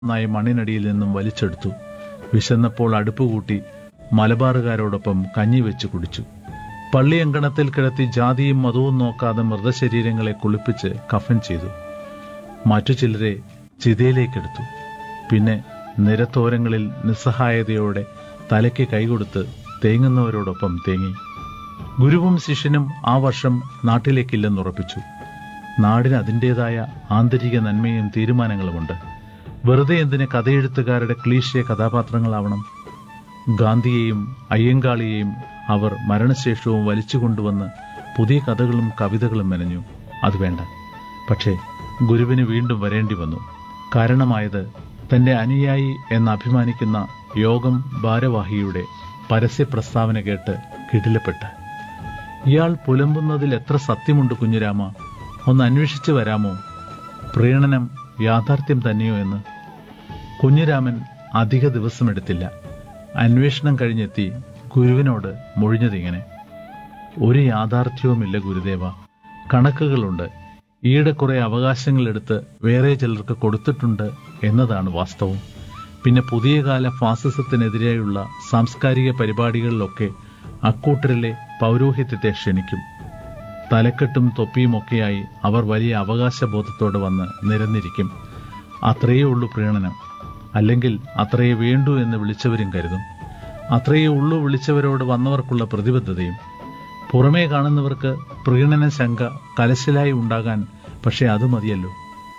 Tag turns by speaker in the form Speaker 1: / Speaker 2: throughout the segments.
Speaker 1: നായി മണ്ണിനടിയിൽ നിന്നും വലിച്ചെടുത്തു വിശന്നപ്പോൾ അടുപ്പ് കൂട്ടി മലബാറുകാരോടൊപ്പം കഞ്ഞി വെച്ച് കുടിച്ചു പള്ളിയങ്കണത്തിൽ കിടത്തി ജാതിയും മതവും നോക്കാതെ മൃതശരീരങ്ങളെ കുളിപ്പിച്ച് കഫൻ ചെയ്തു മറ്റു ചിലരെ ചിതയിലേക്കെടുത്തു പിന്നെ നിരത്തോരങ്ങളിൽ നിസ്സഹായതയോടെ തലയ്ക്ക് കൈകൊടുത്ത് തേങ്ങുന്നവരോടൊപ്പം തേങ്ങി ഗുരുവും ശിഷ്യനും ആ വർഷം നാട്ടിലേക്കില്ലെന്നുറപ്പിച്ചു നാടിന് അതിൻ്റെതായ ആന്തരിക നന്മയും തീരുമാനങ്ങളുമുണ്ട് വെറുതെ എന്തിന് കഥയെഴുത്തുകാരുടെ ക്ലീശിയ കഥാപാത്രങ്ങളാവണം ഗാന്ധിയെയും അയ്യങ്കാളിയെയും അവർ മരണശേഷവും വലിച്ചുകൊണ്ടുവന്ന് പുതിയ കഥകളും കവിതകളും മെനഞ്ഞു അത് വേണ്ട പക്ഷേ ഗുരുവിന് വീണ്ടും വരേണ്ടി വന്നു കാരണമായത് തന്റെ അനുയായി എന്ന് അഭിമാനിക്കുന്ന യോഗം ഭാരവാഹിയുടെ പരസ്യ പ്രസ്താവന കേട്ട് കിടിലപ്പെട്ട് ഇയാൾ പുലമ്പുന്നതിൽ എത്ര സത്യമുണ്ട് കുഞ്ഞുരാമ ഒന്ന് അന്വേഷിച്ചു വരാമോ പ്രീണനം യാഥാർത്ഥ്യം തന്നെയോ എന്ന് കുഞ്ഞുരാമൻ അധിക ദിവസമെടുത്തില്ല അന്വേഷണം കഴിഞ്ഞെത്തി ഗുരുവിനോട് മൊഴിഞ്ഞതിങ്ങനെ ഒരു യാഥാർത്ഥ്യവുമില്ല ഗുരുദേവ കണക്കുകളുണ്ട് ഈയിടെ കുറെ അവകാശങ്ങളെടുത്ത് വേറെ ചിലർക്ക് കൊടുത്തിട്ടുണ്ട് എന്നതാണ് വാസ്തവം പിന്നെ പുതിയ കാല ഫാസിസത്തിനെതിരെയുള്ള സാംസ്കാരിക പരിപാടികളിലൊക്കെ അക്കൂട്ടരിലെ പൗരോഹിത്യത്തെ ക്ഷണിക്കും തലക്കെട്ടും തൊപ്പിയുമൊക്കെയായി അവർ വലിയ അവകാശബോധത്തോടെ വന്ന് നിരന്നിരിക്കും അത്രയേ ഉള്ളൂ പ്രീണനം അല്ലെങ്കിൽ അത്രയേ വേണ്ടൂ എന്ന് വിളിച്ചവരും കരുതും അത്രയേ ഉള്ളൂ വിളിച്ചവരോട് വന്നവർക്കുള്ള പ്രതിബദ്ധതയും പുറമേ കാണുന്നവർക്ക് പ്രീണന ശങ്ക കലശലായി ഉണ്ടാകാൻ പക്ഷെ അത് മതിയല്ലോ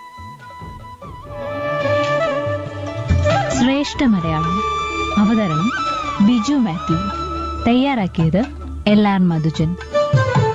Speaker 2: ശ്രേഷ്ഠ മലയാളം അവതരണം ബിജു മാത്യു തയ്യാറാക്കിയത് എൽ ആർ മധുജൻ